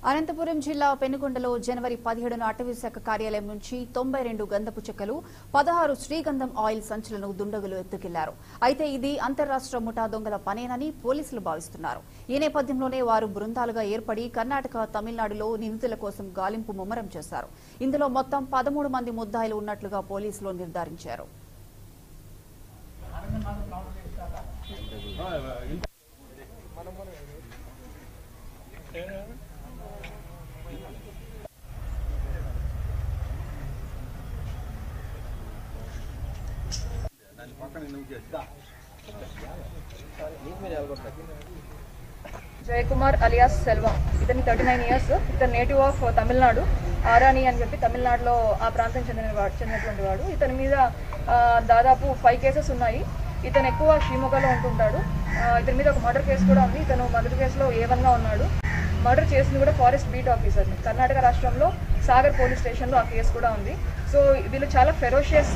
అనంతపురం జిల్లా పెనుకొండలో జనవరి పదిహేడున అటవీ శాఖ కార్యాలయం నుంచి తొంభై రెండు గంధపు చెక్కలు పదహారు శ్రీగంధం ఆయిల్ సంచులను దుండగులు ఎత్తుకెళ్లారు అయితే ఇది అంతర్రాష్ట్ర ముఠా దొంగల పనేనని పోలీసులు భావిస్తున్నారు ఈ నేపథ్యంలోనే వారు బృందాలుగా ఏర్పడి కర్ణాటక తమిళనాడులో నిందితుల కోసం గాలింపు ముమ్మరం చేశారు ఇందులో మొత్తం పదమూడు మంది ముద్దాయిలు ఉన్నట్లుగా పోలీసులు నిర్ధారించారు జయకుమార్ అలియాస్ సెల్వం ఇతని థర్టీ నైన్ ఇయర్స్ ఇతను నేటివ్ ఆఫ్ తమిళనాడు ఆరాని అని చెప్పి తమిళనాడులో ఆ ప్రాంతం చెందిన వాడు చెందినటువంటి వాడు ఇతని మీద ఆ, దాదాపు ఫైవ్ కేసెస్ ఉన్నాయి ఇతను ఎక్కువ షిమోగాలో ఉంటుంటాడు ఆ, ఇతని మీద ఒక మర్డర్ కేసు కూడా ఉంది ఇతను మొదటి కేసులో ఏవన్గా ఉన్నాడు మర్డర్ చేసింది కూడా ఫారెస్ట్ బీట్ ఆఫీసర్ని కర్ణాటక రాష్ట్రంలో సాగర్ పోలీస్ స్టేషన్లో ఆ కేసు కూడా ఉంది సో వీళ్ళు చాలా ఫెరోషియస్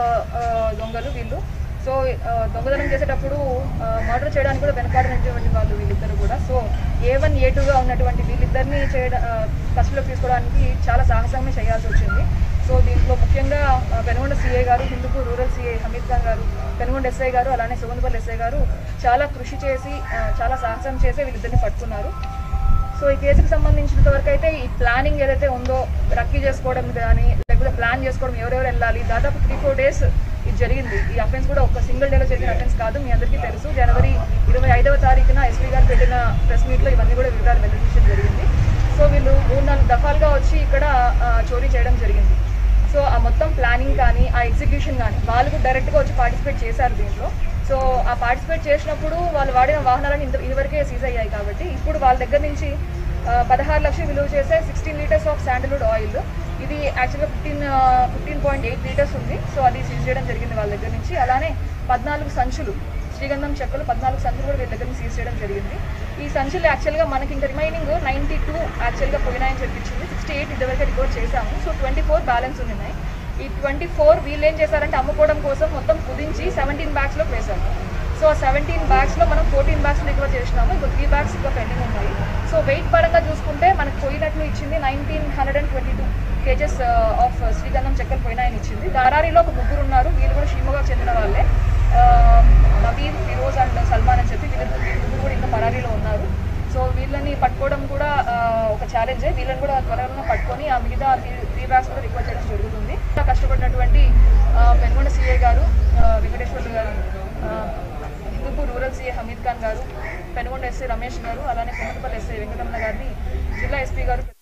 దొంగలు వీళ్ళు సో ఆ, దొంగతనం చేసేటప్పుడు మర్డర్ చేయడానికి కూడా వెనకాడినటువంటి వాళ్ళు వీళ్ళిద్దరు కూడా సో ఏ వన్ ఏ టూగా ఉన్నటువంటి వీళ్ళిద్దరిని చేయడం కస్టడీలోకి తీసుకోవడానికి చాలా సాహసంగా చేయాల్సి వచ్చింది సో దీంట్లో ముఖ్యంగా ఆ, పెనుగొండ సిఐ గారు హిందూపూర్ రూరల్ సిఐ హమీద్ ఖాన్ గారు పెనుగొండ ఎస్ఐ గారు అలానే సుగంధపల్లి ఎస్ఐ గారు చాలా కృషి చేసి ఆ, చాలా సాహసం చేసి వీళ్ళిద్దరిని పట్టుకున్నారు సో ఈ కేసుకు సంబంధించినంత వరకు అయితే ఈ ప్లానింగ్ ఏదైతే ఉందో రక్కీ చేసుకోవడం కానీ లేకపోతే ప్లాన్ చేసుకోవడం ఎవరెవరు వెళ్ళాలి దాదాపు త్రీ ఫోర్ డేస్ ఇది జరిగింది ఈ అఫెన్స్ కూడా ఒక సింగిల్ డేలో జరిగిన అఫెన్స్ కాదు మీ అందరికీ తెలుసు జనవరి ఇరవై ఐదవ తారీఖున ఎస్పీ గారు పెట్టిన ప్రెస్ మీట్లో ఇవన్నీ కూడా వివరాలు వెల్లడించడం జరిగింది సో వీళ్ళు మూడు నాలుగు దఫాలుగా వచ్చి ఇక్కడ ఆ, చోరీ చేయడం జరిగింది సో ఆ మొత్తం ప్లానింగ్ కానీ ఆ ఎగ్జిక్యూషన్ కానీ వాళ్ళు కూడా డైరెక్ట్గా వచ్చి పార్టిసిపేట్ చేశారు దీంట్లో సో ఆ పార్టిసిపేట్ చేసినప్పుడు వాళ్ళు వాడిన వాహనాలను ఇంత ఇదివరకే సీజ్ అయ్యాయి కాబట్టి ఇప్పుడు వాళ్ళ దగ్గర నుంచి ఆ, పదహారు లక్షలు విలువ చేసే sixteen litres of sandalwood oil ఇది యాక్చువల్గా fifteen fifteen point eight litres ఉంది సో అది సీజ్ చేయడం జరిగింది వాళ్ళ దగ్గర నుంచి అలానే పద్నాలుగు సంచులు శ్రీగంధం చెక్కలు పద్నాలుగు సంచులు కూడా వీళ్ళ దగ్గర నుంచి సీజ్ చేయడం జరిగింది ఈ సంచులు యాక్చువల్గా మనకి ఇంకా రిమైనింగ్ నైంటీ టూ యాక్చువల్గా పోయినాయని చెప్పించింది సిక్స్టీ ఎయిట్ ఇదివరకు రికార్డ్ చేశాము సో ట్వంటీ ఫోర్ బ్యాలెన్స్ ఉన్నాయి ఈ ట్వంటీ ఫోర్ వీళ్ళు ఏం చేశారంటే అమ్ముకోవడం కోసం మొత్తం కుదించి సెవెంటీన్ బ్యాగ్స్లో వేశారు సో సెవెంటీన్ బ్యాగ్స్లో మనం ఫోర్టీన్ బ్యాగ్స్ రికవర్ చేసినాము ఇంకో త్రీ బ్యాగ్స్ ఇంకా పెండింగ్ ఉన్నాయి సో వెయిట్ పరంగా చూసుకుంటే మనకు పోయినట్లు ఇచ్చింది nineteen hundred and twenty two kgs of శ్రీగంధం చెక్కలు పోయినాయని ఇచ్చింది దారారిలో ఒక ముగ్గురు ఉన్నారు వీళ్ళు కూడా షీమోగా చెందిన వాళ్ళే ఆ, నవీన్ ఫిరోజ్ అండ్ సల్మాన్ అని చెప్పి వీళ్ళు వీళ్ళు ముగ్గురు కూడా ఇంకా పరారీలో ఉన్నారు సో వీళ్ళని పట్టుకోవడం కూడా ఆ, ఒక ఛాలెంజే వీళ్ళని కూడా త్వరగా పట్టుకొని ఆ మిగతా త్రీ త్రీ బ్యాగ్స్ కూడా రికవర్ చేయడం జరుగుతుంది ఇంకా కష్టపడినటువంటి ఆ, పెనుగొండ సిఐ గారు ఆ, వెంకటేశ్వర్లు గారు ఆ, హిందూపూర్ రూరల్ సిఐ హమీద్ ఖాన్ గారు పెనుగొండ ఎస్ఐ రమేష్ గారు అలానే కొమ్మటిపల్లి ఎస్ఐ వెంకటరమణ గారిని జిల్లా ఎస్పీ గారు